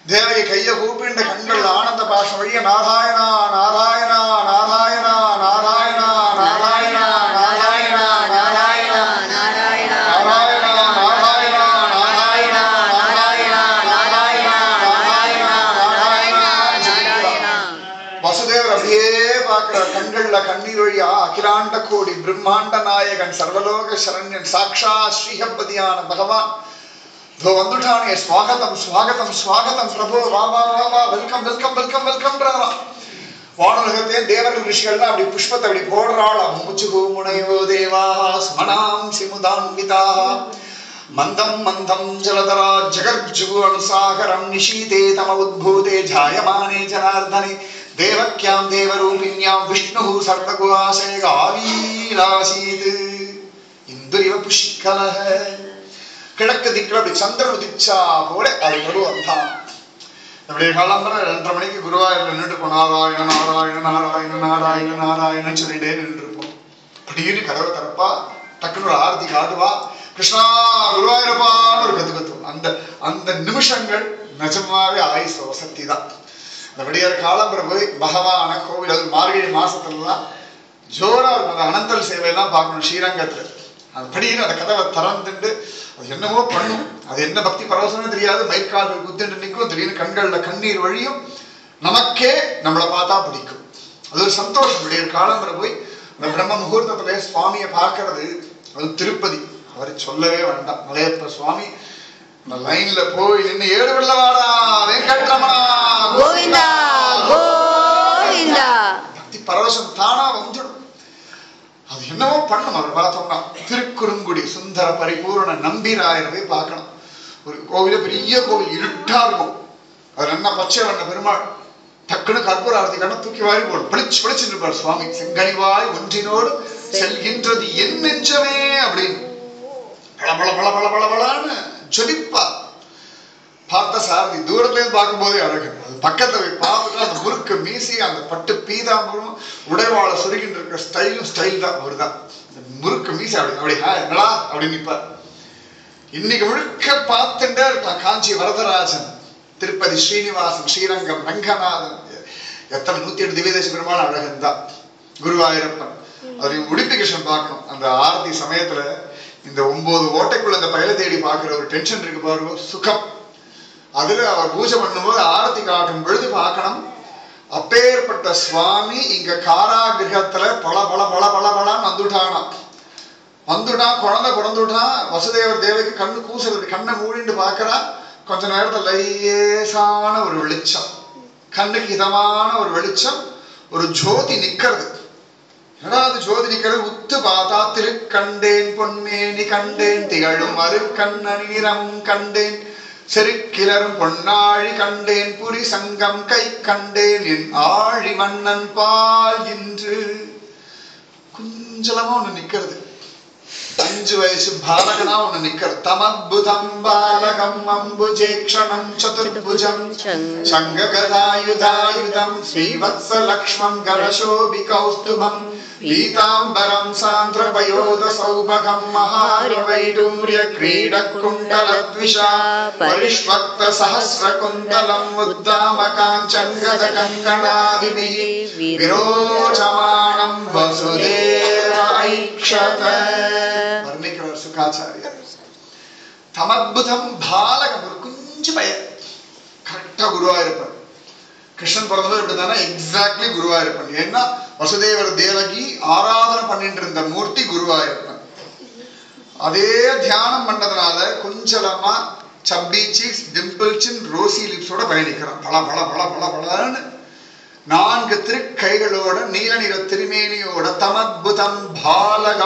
தேவகி கைய கூப்பிண்ட கண்கள் ஆனந்த பாஷம் வழிய நாராயணா நாராயணா நாராயணா நாராயணா நாராயணா நாராயணா நாராயணா நாராயணா நாராயணா நாராயணா நாராயணா நாராயணா நாராயணா நாராயணா நாராயணா நாராயணா வசுதேவர் அப்படியே பார்க்கிற கண்கள்ல கண்ணீர் வழியா அகிலாண்ட கோடி பிரம்மாண்ட நாயகன் சர்வலோக சரண்யன் சாக்ஷா ஸ்ரீஹப்பதியான பகவான் இதோ வந்துட்டானே ஸ்வாகதம் ஸ்வாகதம் ஸ்வாகதம் பிரபு வா வா வா வா வெல்கம் வெல்கம் வெல்கம் வெல்கம் வானுலகத்தே தேவர்கள் ரிஷிகள்லாம் அப்படி புஷ்பத்தை அப்படி போடுறாள் முச்சுகு முனையோ தேவா ஸ்மனாம் சிமுதான்விதா மந்தம் மந்தம் ஜலதரா ஜகர்ஜுகு அனுசாகரம் நிஷீதே தம உத்பூதே ஜாயமானே ஜனார்தனே தேவக்யாம் தேவரூபிண்யாம் விஷ்ணு சர்வகுவாசே ஆவீராசீத் இந்துரிவ புஷ்கலஹ கிழக்கு திக்கில் அப்படி சந்திரன் உதிச்சா போல அது பிரபு வந்தான் நம்முடைய காலம்பரம் ரெண்டரை மணிக்கு குருவாயூர்ல நின்றுட்டு நாராயண நாராயண நாராயண நாராயண நாராயணன் சொல்லிட்டே நின்றுருப்போம் திடீர்னு கதவை திறப்பா டக்குனு ஒரு ஆரத்தி காட்டுவா கிருஷ்ணா குருவாயூரப்பான்னு ஒரு கத்து கத்துவோம் அந்த அந்த நிமிஷங்கள் நிஜமாவே ஆயுஸ் சக்தி தான் அந்த விடியற் காலம்பரம் போய் பகவான கோவில் அது மார்கழி மாசத்துலலாம் ஜோரா இருக்கும் அந்த அனந்தல் சேவையெல்லாம் பார்க்கணும் ஸ்ரீரங்கத்துல அது படியில் அந்த கதவை திறந்துட்டு அது என்னமோ பண்ணும் அது என்ன பக்தி பரவசம்னு தெரியாது மயிர்கால்கள் குத்துட்டு நிற்கும் திடீர்னு கண்கள்ல கண்ணீர் வழியும் நமக்கே நம்மளை பார்த்தா பிடிக்கும் அது ஒரு சந்தோஷம் விடிய காலம்பர போய் அந்த பிரம்ம முகூர்த்தத்துல சுவாமியை பார்க்கறது அது திருப்பதி அவர் சொல்லவே வேண்டாம் மலையப்ப சுவாமி அந்த லைன்ல போய் நின்று ஏழு வெள்ளவாடா வெங்கட்ரமணா கோவிந்தா கோவிந்தா பக்தி பரவசம் தானா வந்துடும் அது என்னவோ பண்ணும் அவர் பார்த்தோம்னா திருக்குறுங்குடி சுந்தர பரிபூரண நம்பிராயர் போய் பார்க்கணும் ஒரு கோவில பெரிய கோவில் இருட்டா இருக்கும் அது என்ன பச்சை வண்ண பெருமாள் டக்குனு கற்பூர ஆரத்தி கண்ண தூக்கி வாரி போடும் பளிச்சு பளிச்சு இருப்பார் சுவாமி செங்கனிவாய் ஒன்றினோடு செல்கின்றது என் நெஞ்சமே அப்படின்னு பள பள பள பள பள பளன்னு ஜொலிப்பார் பார்த்த சாரதி தூரத்துல இருந்து பார்க்கும்போதே அழகு அது பக்கத்துல போய் பார்த்துட்டு அந்த முறுக்கு மீசி அந்த பட்டு பீதாம்பரம் உடைவாள சுருகின்னு இருக்கிற ஸ்டைலும் ஸ்டைல் தான் அவர் தான் முறுக்கு மீசி அப்படி அப்படி ஹா என்னடா அப்படி நிற்பார் இன்னைக்கு முழுக்க பார்த்துட்டே இருக்கலாம் காஞ்சி வரதராஜன் திருப்பதி ஸ்ரீனிவாசன் ஸ்ரீரங்கம் ரங்கநாதன் எத்தனை நூத்தி எட்டு திவ்யதேச பெருமாள் அழகன் தான் குருவாயூரப்பன் அவரை உடுப்பி கிருஷ்ணன் பார்க்கணும் அந்த ஆரத்தி சமயத்துல இந்த ஒன்பது ஓட்டைக்குள்ள இந்த பயலை தேடி பார்க்கிற ஒரு டென்ஷன் இருக்கு பாருங்க சுகம் அதுல அவர் பூஜை பண்ணும்போது ஆரத்தி காட்டும் பொழுது பார்க்கணும் அப்பேற்பட்ட சுவாமி இங்க காராகிரகத்துல பல பல பல பல பலன்னு வந்துட்டானாம் வந்துட்டான் குழந்தை பிறந்துட்டான் வசுதேவர் தேவைக்கு கண்ணு கூசுறது கண்ணை மூடிட்டு பார்க்கறா கொஞ்ச நேரத்துல லேசான ஒரு வெளிச்சம் கண்ணுக்கு இதமான ஒரு வெளிச்சம் ஒரு ஜோதி நிக்கிறது என்னடா அது ஜோதி நிக்கிறது உத்து பார்த்தா திருக்கண்டேன் பொன்மேனி கண்டேன் திகழும் அருக்கண்ண நிறம் கண்டேன் செருக்கிலரும் பொன்னாழி கண்டேன் புரி சங்கம் கை கண்டேன் என் ஆழி மன்னன் பால் இன்று குஞ்சலமா ஒண்ணு நிக்கிறது அஞ்சு வயசு பாலகனா ஒண்ணு நிக்கிறது தமத்புதம் பாலகம் அம்புஜேக்ஷணம் சதுர்புஜம் சங்ககதாயுதாயுதம் ஸ்ரீவத்சலக்ஷ்மம் கரசோபி கௌஸ்துபம் பீதாம்பரம் சாந்திரபயோத சௌபகம் மகாரவைடூரிய क्रीडकुण्डलद्विषा परिष्वक्त सहस्रकुण्डलम् उद्दामकाञ्चङ्गद कङ्कणादिभिः विरोचमाणम् वसुदेव ऐक्षत வர்ணிக்கிறார் சுகாச்சாரியர் தமத்புதம் பாலகம் ஒரு குஞ்சு பையன் கரெக்டா குருவாயிருப்பார் கிருஷ்ணன் பிறந்தது இப்படிதானே எக்ஸாக்ட்லி குருவாயிருப்பன் ஏன்னா வசுதேவர் தேவகி ஆராதனை பண்ணிட்டு இருந்த மூர்த்தி குருவாயிருப்பன் அதே தியானம் பண்ணதுனால கொஞ்சலமா chubby cheeks dimple chin rosy லிப்ஸோட பயணிக்கிறான் பல பல பல பல பலன்னு நான்கு திருக்கைகளோட நீல நிற திருமேனியோட தமத்புதம் பாலக